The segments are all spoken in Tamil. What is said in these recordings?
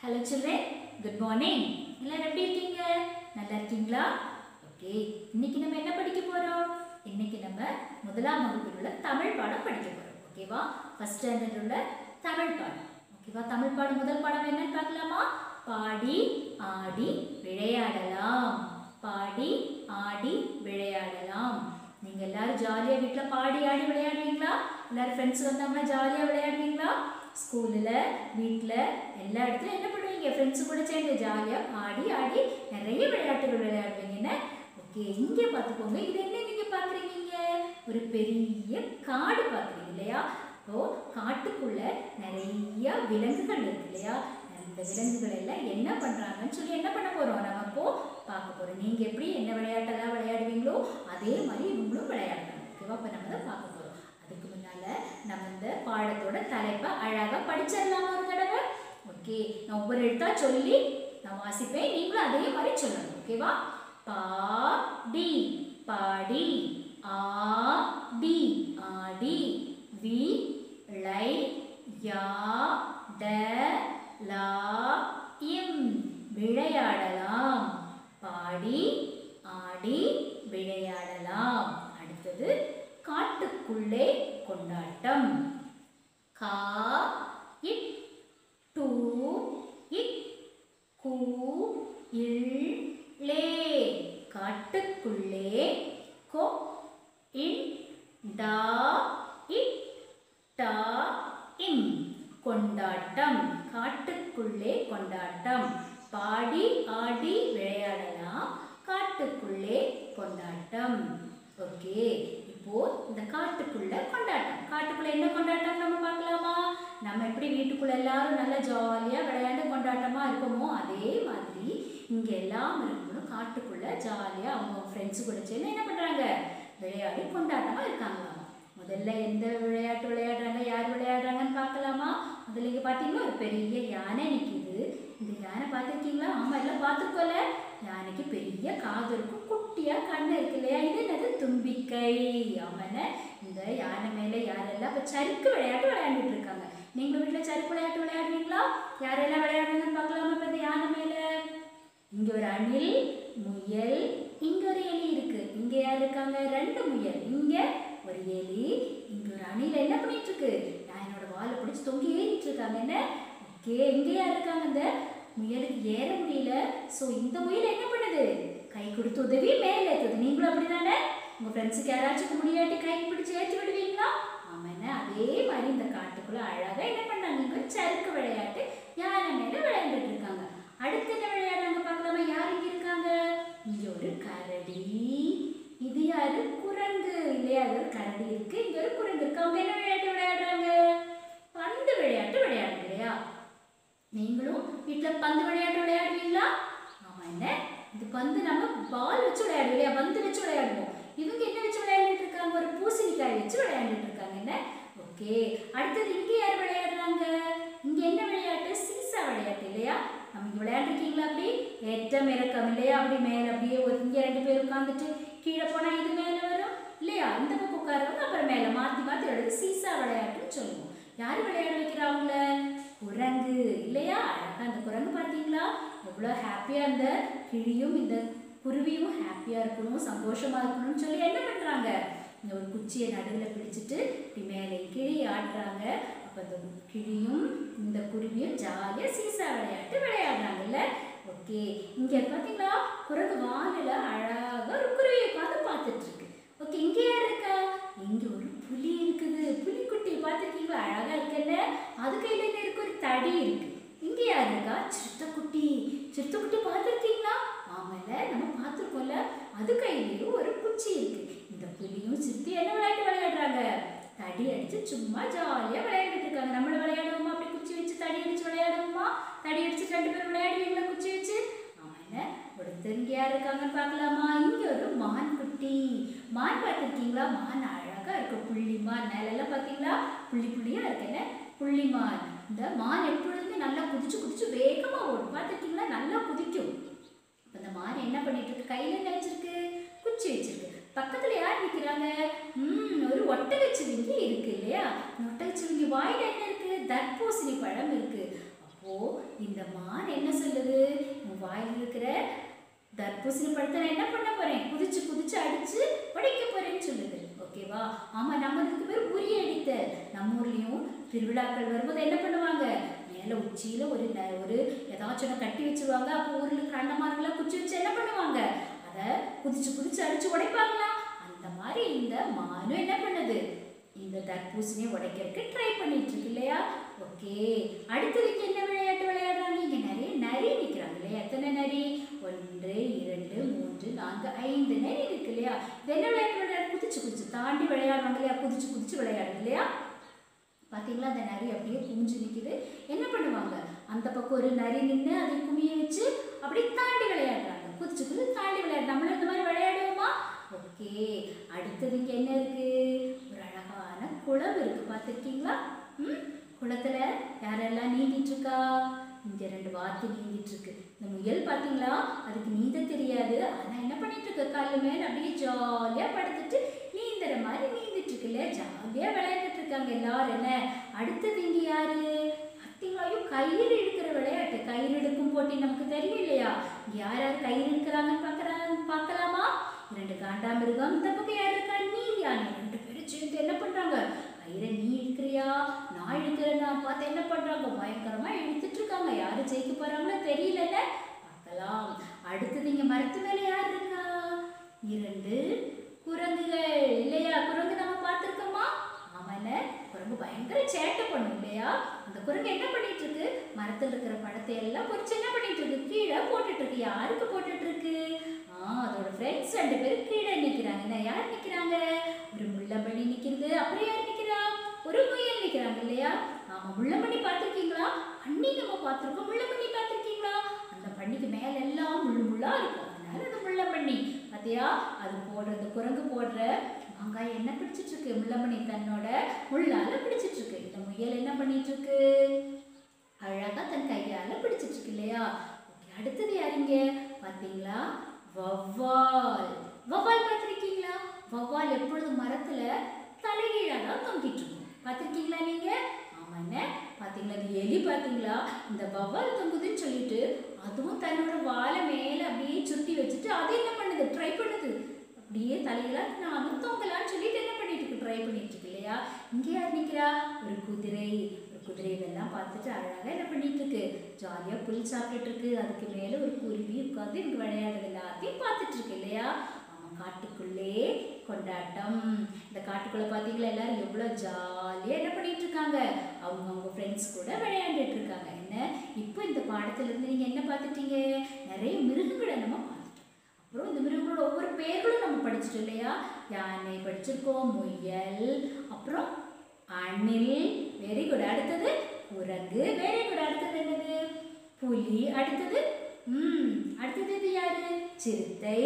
ஹலோ சில்ட்ரன் குட் மார்னிங் எல்லாரும் எப்படி இருக்கீங்க நல்லா இருக்கீங்களா ஓகே இன்னைக்கு நம்ம என்ன படிக்க போறோம் இன்னைக்கு நம்ம முதலாம் வகுப்பில் உள்ள தமிழ் பாடம் படிக்க போறோம் ஓகேவா ஃபர்ஸ்ட் ஸ்டாண்டர்ட் உள்ள தமிழ் பாடம் ஓகேவா தமிழ் பாடம் முதல் பாடம் என்னன்னு பார்க்கலாமா பாடி ஆடி விளையாடலாம் பாடி ஆடி விளையாடலாம் நீங்க எல்லாரும் ஜாலியா வீட்ல பாடி ஆடி விளையாடுவீங்களா எல்லாரும் ஃப்ரெண்ட்ஸ் வந்தாங்கன்னா ஜாலியா விளையாடுவீங்களா ஸ்கூலில் வீட்டில் எல்லா இடத்துலையும் என்ன பண்ணுவீங்க ஃப்ரெண்ட்ஸ் கூட சேர்ந்து ஜாலியாக பாடி ஆடி நிறைய விளையாட்டுகள் விளையாடுவீங்கன்னு ஓகே இங்கே பார்த்துக்கோங்க இது என்ன நீங்கள் பார்க்குறீங்க ஒரு பெரிய காடு பார்க்குறீங்க இல்லையா இப்போ காட்டுக்குள்ள நிறைய விலங்குகள் இருக்கு இல்லையா அந்த விலங்குகள் எல்லாம் என்ன பண்ணுறாங்கன்னு சொல்லி என்ன பண்ண போகிறோம் நம்ம இப்போ பார்க்க போகிறோம் நீங்கள் எப்படி என்ன விளையாட்டெல்லாம் விளையாடுவீங்களோ அதே மாதிரி இவங்களும் விளையாடுறாங்க ஓகேவா இப்போ நம்ம தான் பார்க்க போகிறோம் அதுக்கு முன்னால நம்ம இந்த பாடத்தோட தலைப்பை அழகாக படிச்சிடலாமா ஒரு தடவை ஓகே நான் ஒவ்வொரு எழுத்தா சொல்லி நான் வாசிப்பேன் நீங்களும் அதே மாதிரி சொல்லணும் ஓகேவா பா டி பாடி ஆ டி ஆடி வி ளை யா ட லா இம் விளையாடலாம் பாடி ஆடி விளையாடலாம் அடுத்தது காட்டுக்குள்ளே கொண்டாட்டம் கா இட் டூ இட் கூ இல் லே காட்டுக்குள்ளே கொ இன் டா இட் டா இம் கொண்டாட்டம் காட்டுக்குள்ளே கொண்டாட்டம் பாடி ஆடி விளையாடலாம் காட்டுக்குள்ளே கொண்டாட்டம் ஓகே இப்போ இந்த காட்டுக்குள்ள கொண்டாட்டம் காட்டுக்குள்ள என்ன கொண்டாட்டம் நம்ம பார்க்கலாமா நம்ம எப்படி வீட்டுக்குள்ள எல்லாரும் நல்லா ஜாலியா விளையாண்டு கொண்டாட்டமா இருப்போமோ அதே மாதிரி இங்க எல்லா மிருகங்களும் காட்டுக்குள்ள ஜாலியா அவங்க ஃப்ரெண்ட்ஸ் கூட சேர்ந்து என்ன பண்றாங்க விளையாடி கொண்டாட்டமா இருக்காங்களாமா முதல்ல எந்த விளையாட்டு விளையாடுறாங்க யார் விளையாடுறாங்கன்னு பார்க்கலாமா முதல்ல இங்க பார்த்தீங்கன்னா ஒரு பெரிய யானை நிக்குது இந்த யானை பார்த்துருக்கீங்களா ஆமா எல்லாம் பார்த்துருக்கோம்ல யானைக்கு பெரிய காது இருக்கும் குட்டியா கண்ணு இருக்கு இல்லையா இது என்னது தும்பிக்கை ஆமாண்ணே இந்த யானை மேல யாரெல்லாம் இப்போ சறுக்கு விளையாட்டு விளையாண்டுட்டு இருக்காங்க நீங்க வீட்டுல சறுக்கு விளையாட்டு விளையாடுவீங்களா யாரெல்லாம் விளையாடுறீங்கன்னு பார்க்கலாமா இப்போ இந்த யானை மேல இங்க ஒரு அணில் முயல் இங்க ஒரு எலி இருக்கு இங்க யார் இருக்காங்க ரெண்டு முயல் இங்க ஒரு எலி இங்க ஒரு அணில் என்ன பண்ணிட்டு இருக்கு யானோட வாலை பிடிச்சி தொங்கி ஏறிட்டு இருக்காங்க என்ன ஓகே இங்க யார் இருக்காங்க இந்த முயலுக்கு ஏற முடியல ஸோ இந்த முயல் என்ன பண்ணுது கை கொடுத்து உதவி மேலே ஏற்றுது நீங்களும் அப்படிதானே உங்க ஃப்ரெண்ட்ஸுக்கு யாராச்சும் முடியாட்டி கை பிடிச்சி ஏற்றி விடுவீங்களா ஆமாண்ணே அதே மாதிரி இந்த காட்டுக்குள்ள அழகா என்ன பண்ணாங்க இங்க சறுக்கு விளையாட்டு யானை மேல விளையாண்டுட்டு இருக்காங்க அடுத்து என்ன விளையாடுறாங்க பார்க்கலாமா யார் இங்க இருக்காங்க இங்க ஒரு கரடி இது யாரு குரங்கு இல்லையா அது ஒரு கரடி இருக்கு இங்க ஒரு குரங்கு இருக்கு அவங்க என்ன விளையாட்டு விளையாடுறாங்க பந்து விளையாட்டு விளையாடுங்க இல்லையா நீங்களும் வீட்டில் பந்து விளையாட்டு விளையாடுவீங்களா ஆமா என்ன இது பந்து நம்ம பால் வச்சு விளையாடுவோம் இல்லையா பந்து வச்சு விளையாடுவோம் இவங்க என்ன வச்சு விளையாண்டுட்டு இருக்காங்க ஒரு பூசணிக்காய் வச்சு விளையாண்டுட்டு இருக்காங்க என்ன ஓகே அடுத்தது இங்க யார் விளையாடுறாங்க இங்க என்ன விளையாட்டு சீசா விளையாட்டு இல்லையா நம்ம இங்க விளையாண்டுருக்கீங்களா அப்படி ஏற்றம் இறக்கம் இல்லையா அப்படி மேல அப்படியே ஒரு இங்க ரெண்டு பேர் உட்காந்துட்டு கீழே போனா இது மேல வரும் இல்லையா இந்த பக்கம் உட்காரவங்க அப்புறம் மேல மாத்தி மாத்தி விளையாடு சீசா விளையாட்டுன்னு சொல்லுவோம் யார் விளையாட வைக்கிறாங்கள குரங்கு இல்லையா அழகா அந்த குரங்கு பார்த்தீங்களா எவ்வளோ ஹாப்பியாக அந்த கிளியும் இந்த குருவியும் ஹாப்பியாக இருக்கணும் சந்தோஷமாக இருக்கணும்னு சொல்லி என்ன பண்ணுறாங்க இந்த ஒரு குச்சியை நடுவில் பிடிச்சிட்டு இப்படி மேலே கிளி ஆடுறாங்க அப்போ அந்த கிளியும் இந்த குருவியும் ஜாலியாக சீசா விளையாட்டு விளையாடுறாங்கல்ல ஓகே இங்கே பார்த்தீங்களா குரங்கு வானில் அழகாக ஒரு குருவியை உட்காந்து பார்த்துட்டு இருக்கு ஓகே இங்கே யார் இருக்கா இங்கே ஒரு புலி இருக்குது புலிக்குட்டி பார்த்துருக்கீங்களா அழகாக இருக்குல்ல அது கையில் என்ன இருக்கு ஒரு தடி இருக்கு இங்கே யார் இருக்கா சிறுத்தைக்குட்டி சிறுத்தைக்குட்டி பார்த்துருக்கீங்களா ஆமால நம்ம பார்த்துருக்கோம்ல அது கையிலையும் ஒரு குச்சி இருக்கு இந்த புலியும் சிறுத்தை என்ன விளையாட்டு விளையாடுறாங்க தடி அடிச்சு சும்மா ஜாலியாக விளையாடிட்டு இருக்காங்க நம்மள விளையாடுவோமா அப்படி குச்சி வச்சு தடி அடிச்சு விளையாடுவோமா தடி அடிச்சு ரெண்டு பேரும் விளையாடுவீங்களா குச்சி வச்சு ஆமால ஒருத்தர் இங்கே யார் இருக்காங்கன்னு பார்க்கலாமா இங்கே ஒரு மான் குட்டி மான் பார்த்துருக்கீங்களா மான் அழகா இருக்கு புள்ளி மான் நிலையெல்லாம் பார்த்தீங்களா புள்ளி புள்ளியா இருக்குன்னு புள்ளி மான் இந்த மான் எப்பொழுதுமே நல்லா குதிச்சு குதிச்சு வேகமா ஓடும் பார்த்துருக்கீங்களா நல்லா குதிக்கும் அப்ப இந்த மான் என்ன பண்ணிட்டு இருக்கு கையில என்ன வச்சிருக்கு குச்சி வச்சிருக்கு பக்கத்துல யார் நிக்கிறாங்க ம் ஒரு ஒட்டகச்சிவிங்கி இருக்கு இல்லையா இந்த ஒட்டகச்சிவிங்கி வாயில என்ன இருக்கு தர்பூசணி பழம் இருக்கு அப்போ அப்போ இந்த மான் என்ன சொல்லுது உன் வாயில் இருக்கிற தர்பூசணி பழத்தை நான் என்ன பண்ண போறேன் குதிச்சு குதிச்சு அடிச்சு உடைக்க போறேன்னு சொல்லுது ஓகேவா ஆமா நம்ம இதுக்கு பேர் உரி அடித்த நம்ம ஊர்லயும் திருவிழாக்கள் வரும்போது என்ன பண்ணுவாங்க மேல உச்சியில ஒரு ந- ஒரு ஏதாச்சும் ஒண்ணு கட்டி வச்சிருவாங்க அப்போ ஊர்ல இருக்கிற அண்ணமார்கள்லாம் குச்சி வச்சு என்ன பண்ணுவாங்க அதை குதிச்சு குதிச்சு அடிச்சு உடைப்பாங்களா அந்த மாதிரி இந்த மானும் என்ன பண்ணுது இந்த தர்பூசணியை உடைக்கிறதுக்கு ட்ரை பண்ணிட்டு இருக்கு இல்லையா ஓகே அடுத்தது இங்க என்ன விளையாட்டு விளையாடுறாங்க இங்க நிறைய நரி நிக்கிறாங்க இல்லையா எத்தனை நரி ஒன்று இரண்டு மூன்று நான்கு ஐந்து நரி இருக்கு இல்லையா இது என்ன விளையாட்டு விளையாடு குதிச்சு குதிச்சு தாண்டி விளையாடுறாங்க இல்லையா குதிச்சு குதிச்சு விளையாடுது இல்லையா பாத்தீங்களா அந்த நரி அப்படியே குமிஞ்சு நிக்குது என்ன பண்ணுவாங்க அந்த பக்கம் ஒரு நரி நின்று அதை குமிய வச்சு அப்படியே தாண்டி விளையாடுறாங்க குதிச்சு குதிச்சு தாண்டி விளையாடு நம்மளும் இந்த மாதிரி விளையாடுவோமா ஓகே அடுத்தது இங்க என்ன இருக்கு ஒரு அழகான குளம் இருக்கு பார்த்துருக்கீங்களா ம் குளத்துல யாரெல்லாம் நீந்திட்டு இருக்கா இங்க ரெண்டு வாத்து நீந்திட்டு இருக்கு இந்த முயல் பாத்தீங்களா அதுக்கு நீந்த தெரியாது ஆனா என்ன பண்ணிட்டு இருக்கு காலு மேல அப்படியே ஜாலியா படுத்துட்டு நீந்துற மாதிரி நீந்திட்டு இருக்கு இல்லையா ஜாலியா விளையாண்டுட்டு இருக்காங்க எல்லாரும் என்ன அடுத்தது இங்க யாரு பார்த்தீங்களா ஐயோ கயிறு இழுக்கிற விளையாட்டு கயிறு இழுக்கும் போட்டி நமக்கு தெரியும் இல்லையா இங்க யார் யார் கயிறு இழுக்கிறாங்கன்னு பார்க்கறாங்க பார்க்கலாமா இரண்டு காண்டாமிருகம் இந்த பக்கம் யார் இருக்கா நீர் யானை ரெண்டு பேரும் சேர்ந்து என்ன பண்றாங்க கயிறை நீ இழுக்கிறியா நான் இழுக்கிறேன்னா பார்த்து என்ன பண்றாங்க பயங்கரமா இழுத்துட்டு இருக்காங்க யாரு ஜெயிக்க போறாங்களோ தெரியலல்ல பார்க்கலாம் அடுத்தது இங்க மரத்து மேல யார் இருக்கா இரண்டு குரங்குகள் இல்லையா குரங்கு நம்ம பார்த்திருக்கோமா ஆமால குரங்கு பயங்கர சேட்டை பண்ணும் இல்லையா அந்த குரங்கு என்ன பண்ணிட்டு இருக்கு மரத்துல இருக்கிற பழத்தை எல்லாம் பொறிச்சு என்ன பண்ணிட்டு இருக்கு கீழே போட்டுட்டு இருக்கு யாருக்கு போட்டுட்டு இருக்கு ஆ அதோட ஃப்ரெண்ட்ஸ் ரெண்டு பேரும் கீழே நிக்கிறாங்க என்ன யார் நிக்கிறாங்க ஒரு முள்ளம்பள்ளி நிக்கிறது அப்புறம் யார் நிக்கிறா ஒரு முயல் நிக்கிறாங்க இல்லையா ஆமா முள்ளம்பள்ளி பார்த்திருக்கீங்களா பண்ணி நம்ம பார்த்திருக்கோம் முள்ளம்பள்ளி பார்த்திருக்கீங்களா அந்த பண்ணிக்கு மேல எல்லாம் முள்ளு முள்ளா இருக்கும் அதனால அது முள்ளம்பண்ணி பாத்தியா அது போடுற அந்த குரங்கு போடுற மாங்காய் என்ன பிடிச்சிட்டு இருக்கு முள்ளமணி தன்னோட முள்ளால பிடிச்சிட்டு இருக்கு இந்த முயல் என்ன பண்ணிட்டு இருக்கு அழகா தன் கையால பிடிச்சிட்டு இருக்கு இல்லையா ஓகே அடுத்தது யாருங்க பாத்தீங்களா வவ்வால் வவ்வால் பார்த்திருக்கீங்களா வவ்வால் எப்பொழுதும் மரத்துல தலைகீழா தான் தொங்கிட்டு இருக்கும் பார்த்திருக்கீங்களா நீங்க ஆமாண்ணே பாத்தீங்களா இது எலி பாத்தீங்களா இந்த வவ்வால் தொங்குதுன்னு சொல்லிட்டு அதுவும் தன்னோட வாலை மேல அப்படியே சுத்தி வச்சுட்டு அது என்ன பண்ணுது ட்ரை பண்ணுது அப்படியே தலையில நானும் தொங்கலான்னு சொல்லிட்டு என்ன பண்ணிட்டு இருக்கு ட்ரை பண்ணிட்டு இருக்கு இல்லையா இங்கே யார் நிக்கிறா ஒரு குதிரை ஒரு குதிரை இதெல்லாம் பார்த்துட்டு அழகா என்ன பண்ணிட்டு இருக்கு ஜாலியா புல் சாப்பிட்டுட்டு இருக்கு அதுக்கு மேல ஒரு குருவி உட்காந்து இங்க விளையாடுறது எல்லாத்தையும் பார்த்துட்டு இருக்கு இல்லையா ஆமா காட்டுக்குள்ளே கொண்டாட்டம் இந்த காட்டுக்குள்ள பாத்தீங்களா எல்லாரும் எவ்வளவு ஜாலியா என்ன பண்ணிட்டு இருக்காங்க அவங்க அவங்க ஃப்ரெண்ட்ஸ் கூட விளையாண்டுட்டு இருக்காங்க என்ன இப்போ இந்த பாடத்துல இருந்து நீங்க என்ன பார்த்துட்டீங்க நிறைய மிருகங்களை நம்ம பார்த்துட்டோம் அப்புறம் இந்த மிருகங்களோட ஒவ்வொரு பேர்களும் நம்ம படிச்சிட்டோம் இல்லையா யானை படிச்சிருக்கோம் முயல் அப்புறம் அணில் வெரி குட் அடுத்தது குரங்கு வெரி குட் அடுத்தது என்னது புலி அடுத்தது ம் அடுத்தது இது யாரு சிறுத்தை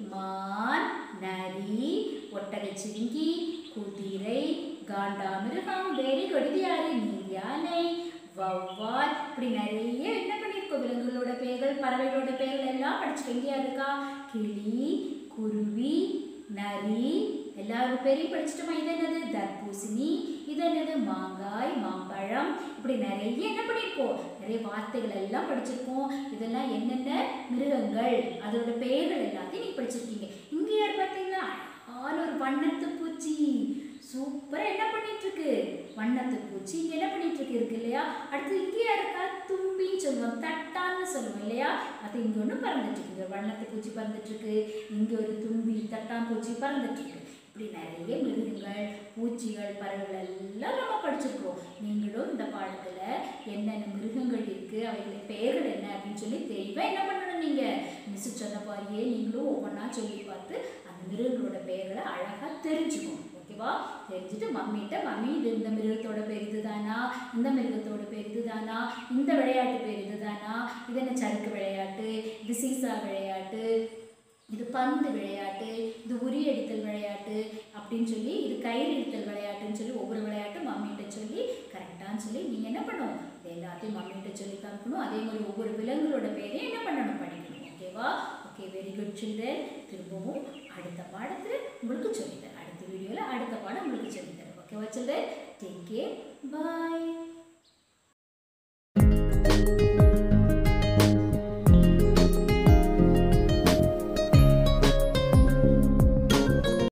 மான் நரி ஒட்டகச்சிவிங்கி குதிரை காண்டாமிருகம் வெரி குட் இது யாரு நீர் யானை வௌவால் இப்படி நிறைய என்ன பண்ணியிருக்கோம் விலங்குகளோட பெயர்கள் பறவைகளோட பெயர்கள் எல்லாம் படிச்சுட்டு எங்கேயா இருக்கா கிளி குருவி நரி எல்லாரும் பேரையும் படிச்சிட்டோமா இது என்னது தர்பூசணி இது என்னது மாங்காய் மாம்பழம் இப்படி நிறைய என்ன பண்ணியிருக்கோம் நிறைய வார்த்தைகள் எல்லாம் படிச்சிருக்கோம் இதெல்லாம் என்னென்ன மிருகங்கள் அதோட பெயர்கள் எல்லாத்தையும் நீங்க படிச்சிருக்கீங்க இங்க யார் பார்த்தீங்களா அழகான ஒரு வண்ணத்து பூச்சி சூப்பரா என்ன பண்ணிட்டு இருக்கு வண்ணத்து பூச்சி இங்க என்ன பண்ணிட்டு இருக்கு இருக்கு இல்லையா அடுத்து இங்கே இருக்கா தும்பின்னு சொல்லுவோம் தட்டான்னு சொல்லுவோம் இல்லையா அது இங்க ஒண்ணு பறந்துட்டு இருக்கு இங்க வண்ணத்து பூச்சி பறந்துட்டு இருக்கு இங்க ஒரு தும்பி தட்டான் பூச்சி பறந்துட்டு இருக்கு இப்படி நிறைய மிருகங்கள் பூச்சிகள் பறவைகள் எல்லாம் நம்ம படிச்சிருக்கோம் நீங்களும் இந்த பாடத்துல என்னென்ன மிருகங்கள் இருக்கு அவைகளின் பெயர்கள் என்ன அப்படின்னு சொல்லி தெளிவா என்ன பண்ணணும் நீங்க மிஸ் சொன்ன மாதிரியே நீங்களும் ஒவ்வொன்றா சொல்லி பார்த்து அந்த மிருகங்களோட பெயர்களை அழகா தெரிஞ்சுக்கணும் ஓகேவா தெரிஞ்சுட்டு மம்மிட்ட மம்மி இது இந்த மிருகத்தோட பேர் இதுதானா இந்த மிருகத்தோட பேர் இதுதானா இந்த விளையாட்டு பேர் இதுதானா இது என்ன சறுக்கு விளையாட்டு இது சீசா விளையாட்டு இது பந்து விளையாட்டு இது உரி அடித்தல் விளையாட்டு அப்படின்னு சொல்லி இது கயிறு இழுத்தல் விளையாட்டுன்னு சொல்லி ஒவ்வொரு விளையாட்டும் மம்மிகிட்ட சொல்லி கரெக்டான்னு சொல்லி நீங்கள் என்ன பண்ணணும் இது எல்லாத்தையும் மம்மிகிட்ட சொல்லி காமிக்கணும் அதே மாதிரி ஒவ்வொரு விலங்குகளோட பேரையும் என்ன பண்ணணும் படிக்கணும் ஓகேவா ஓகே வெரி குட் சில்ட்ரன் திரும்பவும் அடுத்த பாடத்தில் உங்களுக்கு சொல்லித்தரேன் அடுத்த வீடியோவில் அடுத்த பாடம் உங்களுக்கு சொல்லித்தரேன் ஓகேவா சில்ட்ரன் டேக் கேர் பாய்